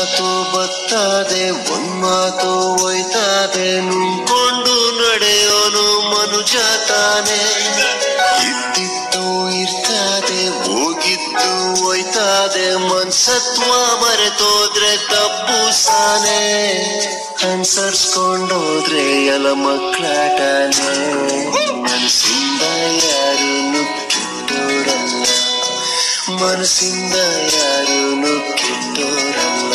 ಮಾತು ಬತ್ತದೆ ಒಂದ್ ಮಾತು ಒಯ್ತದೆ ನುಂಕೊಂಡು ನಡೆಯೋನು ಮನುಜ ತಾನೆ ಇದ್ದಿದ್ದು ಇರ್ತದೆ ಹೋಗಿದ್ದು ಒಯ್ತದೆ ಮನ್ಸತ್ವ ಮರೆತೋದ್ರೆ ತಪ್ಪು ಸಾನೆ ಅನ್ಸರ್ಸ್ಕೊಂಡೋದ್ರೆ ಎಲ ಮಕ್ಕಳಾಟನೆ ಮನಸ್ಸಿಂದ ಯಾರು ನುಕ್ಕಿಟ್ಟೋರಲ್ಲ ಮನಸ್ಸಿಂದ ಯಾರು ನುಕ್ಕಿಟ್ಟೋರಲ್ಲ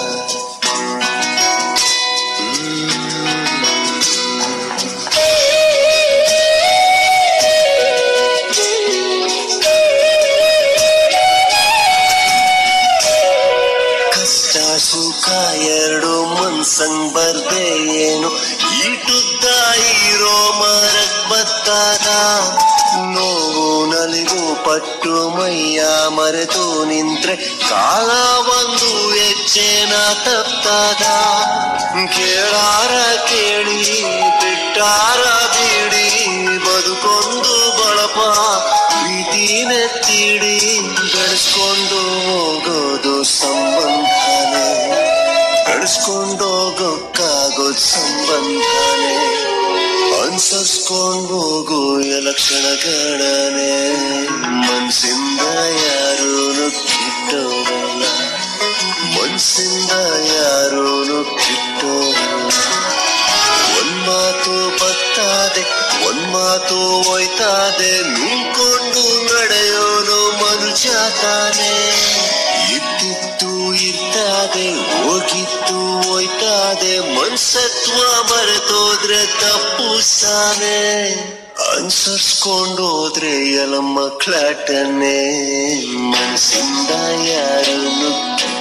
ಕಷ್ಟ ಸುಖ ಎರಡು ಮನ್ಸಂಗ್ ಬರ್ದೆ ಏನು ಈಟುದ್ದ ಇರೋ ಮರಕ್ ಬತ್ತಾದ ನೋವು ನಲಿವು ಪಟ್ಟು ಮೈಯ ಮರೆತು ನಿಂತ್ರೆ ಕಾಲ ಒಂದು ಹೆಜ್ಜೆನ ತಪ್ತಾದ ಕೇಳಾರ ಕೇಳಿ ಬಿಟ್ಟಾರ ಬಿಡಿ ಬದುಕೊಂದು ಬಳಪ ಪ್ರೀತಿನೆತ್ತಿಡಿ ಬೆಳೆಸ್ಕೊಂಡು ಹೋಗೋದು ಸಂಬಂಧನೇ ಬೆಳೆಸ್ಕೊಂಡು ಹೋಗೋಕ್ಕಾಗೋದು ಸಂಬಂಧನೇ ಅನ್ಸರ್ಸ್ಕೊಂಡು ಹೋಗು ಎಲಕ್ಷಣಗಳನೆ ಮನ್ಸಿಂದ ಯಾರು ನುಕ್ಕಿಟ್ಟೋರಲ್ಲ ಮನ್ಸಿಂದ ಯಾರು ನುಕ್ಕಿಟ್ಟೋರಲ್ಲ ಒಂದ್ ಮಾತು ಬತ್ತಾದೆ ಒಂದ್ ಮಾತು ಒಯ್ತಾದೆ ನುಂಕೊಂಡು ನಡೆಯೋನು ಮನುಜ ತಾನೆ ಇದ್ದಿದ್ದು ಇರ್ತಾದೆ ಹೋಗಿದ್ದು ಒಯ್ತಾದೆ ಮನ್ಸತ್ವ ಮರೆತೋದ್ರೆ ತಪ್ಪು ಸಾನೆ ಅನ್ಸರ್ಸ್ಕೊಂಡು ಹೋದ್ರೆ ಎಲ ಮಕ್ಕಳಾಟನೆ ಮನ್ಸಿಂದ ಯಾರು ನುಕ್ಕಿ